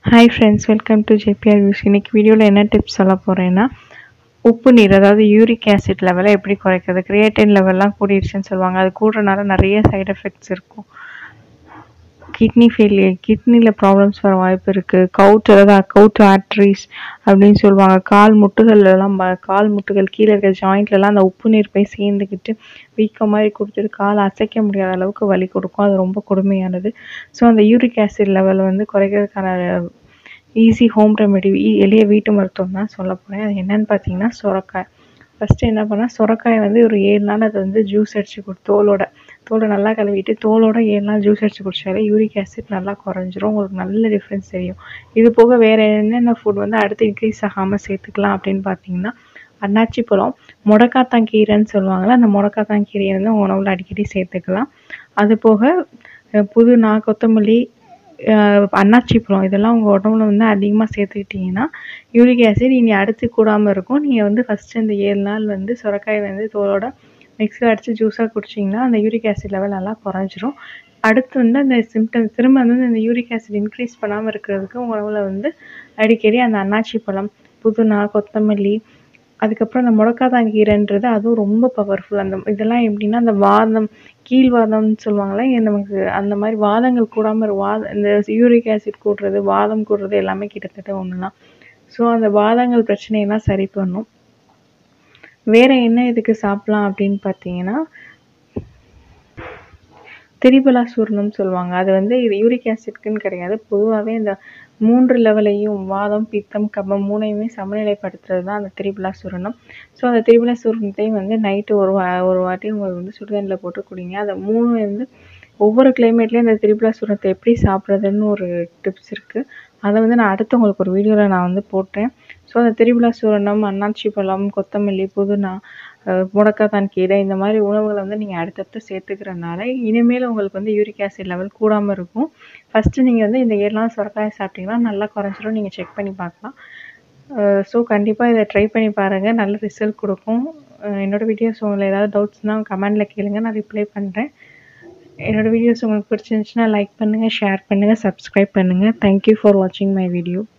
hi friends welcome to JBR views இன்னைக்கு வீடியோவில் என்ன டிப்ஸ் சொல்ல போகிறேன்னா உப்பு நீர் அதாவது யூரிக் ஆசிட் லெவலை எப்படி குறைக்கிறது கிரியேட்டின் லெவல்லாம் கூடிருச்சுன்னு சொல்லுவாங்க அது கூடுறனால நிறைய சைடு எஃபெக்ட்ஸ் இருக்கும் கிட்னி ஃபெயிலியர் கிட்னியில் ப்ராப்ளம்ஸ் வர வாய்ப்பு இருக்குது கவுட் அதாவது கவுட் ஆர்ட்ரிஸ் அப்படின்னு சொல்லுவாங்க கால் முட்டுகள்லாம் ப- கால் முட்டுகள் கீழே இருக்க ஜாயிண்ட்லலாம் அந்த உப்பு நீர் போய் சேர்ந்துக்கிட்டு வீக்கம் மாதிரி கொடுத்துட்டு கால் அசைக்க முடியாத அளவுக்கு வலி கொடுக்கும் அது ரொம்ப கொடுமையானது ஸோ அந்த யூரிக் ஆசிட் லெவல் வந்து குறைக்கிறதுக்கான ஈஸி ஹோம் ரெமெடி எளிய வீட்டு மருத்துவம் தான் சொல்ல போகிறேன் அது என்னன்னு பார்த்தீங்கன்னா சுரக்காய் ஃபஸ்ட்டு என்ன பண்ணால் சுரக்காயை வந்து ஒரு ஏழு நாள் அதை வந்து ஜூஸ் அடிச்சு கொடு தோலோட தோலை நல்லா கழுவிட்டு தோலோட ஏழு நாள் ஜூஸ் அடிச்சு குடிச்சாலே யூரிக் ஆசிட் நல்லா குறைஞ்சிரும் உங்களுக்கு நல்ல டிஃப்ரென்ஸ் தெரியும் இது போக வேறு என்னென்ன ஃபுட் வந்து அடுத்து இன்க்ரீஸ் ஆகாமல் சேர்த்துக்கலாம் அப்படின்னு பார்த்தீங்கன்னா அன்னாச்சி பழம் முடக்காத்தாங்கீரைன்னு சொல்லுவாங்கள்ல அந்த முடக்காத்தாங்கீரையை வந்து உங்கள் உணவில் அடிக்கடி சேர்த்துக்கலாம் அது போக அஹ், புதினா கொத்தமல்லி அஹ், அன்னாச்சி பழம் இதெல்லாம் உங்கள் உடம்புல வந்து அதிகமாக சேர்த்துக்கிட்டிங்கன்னா யூரிக் ஆசிட் இனி அடுத்து கூடாமல் இருக்கும் நீங்கள் வந்து ஃபஸ்ட்டு இந்த ஏழு நாள் வந்து சுரக்காய் வந்து தோலோட மிக்ஸில் அடித்து ஜூஸாக குடிச்சிங்கன்னா அந்த யூரிக் ஆசிட் லெவல் நல்லா குறைஞ்சிரும் அடுத்து வந்து அந்த சிம்டம் திரும்ப வந்து இந்த யூரிக் ஆசிட் இன்க்ரீஸ் பண்ணாமல் இருக்கிறதுக்கு உங்கள் உணவில் வந்து அடிக்கடி அந்த அன்னாச்சி பழம் புதினா கொத்தமல்லி அதுக்கப்புறம் அந்த முடக்காதாங்கீரைன்றது அதுவும் ரொம்ப பவர்ஃபுல் அந்த இதெல்லாம் எப்படின்னா அந்த வாதம் கீழ்வாதம்னு சொல்லுவாங்கள்ல இங்க நமக்கு அந்த மாதிரி வாதங்கள் கூடாமல் வாத இந்த யூரிக் ஆசிட் கூடுறது வாதம் கூடுறது எல்லாமே கிட்டத்தட்ட ஒன்று தான் ஸோ அந்த வாதங்கள் பிரச்சனையெல்லாம் சரி பண்ணும் வேற என்ன இதுக்கு சாப்பிடலாம் அப்படின்னு பார்த்தீங்கன்னா திரிபலா சூர்ணம் சொல்லுவாங்க அது வந்து இது யூரிக் ஆசிட்க்குன்னு கிடையாது பொதுவாகவே இந்த மூன்று லெவலையும் வாதம் பித்தம் கபம் மூணையுமே சமநிலைப்படுத்துறது தான் அந்த திரிபலா சூரணம் ஸோ அந்த திரிபலா சூரணத்தையும் வந்து நைட்டு ஒரு வா ஒரு வாட்டி உங்களுக்கு வந்து சுடுதண்ணில் போட்டு குடிங்க அதை மூணு வந்து ஒவ்வொரு கிளைமேட்லேயும் அந்த திரிபலா சூரணத்தை எப்படி சாப்பிட்றதுன்னு ஒரு டிப்ஸ் இருக்குது அதை வந்து நான் அடுத்து உங்களுக்கு ஒரு வீடியோவில் நான் வந்து போட்டேன் ஸோ அந்த திரிபலா சூரணம் அன்னாச்சி பழம் கொத்தமல்லி புதினா அஹ் முடக்காத்தான் கீரை இந்த மாதிரி உணவுகளை வந்து நீங்கள் அடுத்தடுத்து சேர்த்துக்கிறனால இனிமேல் உங்களுக்கு வந்து யூரிக் ஆசிட் லெவல் கூடாமல் இருக்கும் ஃபஸ்ட்டு நீங்கள் வந்து இந்த ஏழு நாள் சுரக்காயை சாப்பிட்டீங்கன்னா நல்லா குறைஞ்சிரும் நீங்கள் செக் பண்ணி பார்க்கலாம் ஸோ கண்டிப்பாக இதை ட்ரை பண்ணி பாருங்கள் நல்ல ரிசல்ட் கொடுக்கும் அஹ் என்னோட வீடியோஸ் உங்களுக்கு ஏதாவது டவுட்ஸ்னால் கமெண்டில் கேளுங்க நான் ரிப்ளை பண்ணுறேன் என்னோட வீடியோஸ் உங்களுக்கு பிடிச்சிருந்துச்சுன்னா லைக் பண்ணுங்கள் ஷேர் பண்ணுங்கள் சப்ஸ்கிரைப் பண்ணுங்கள் தேங்க்யூ ஃபார் வாட்சிங் மை வீடியோ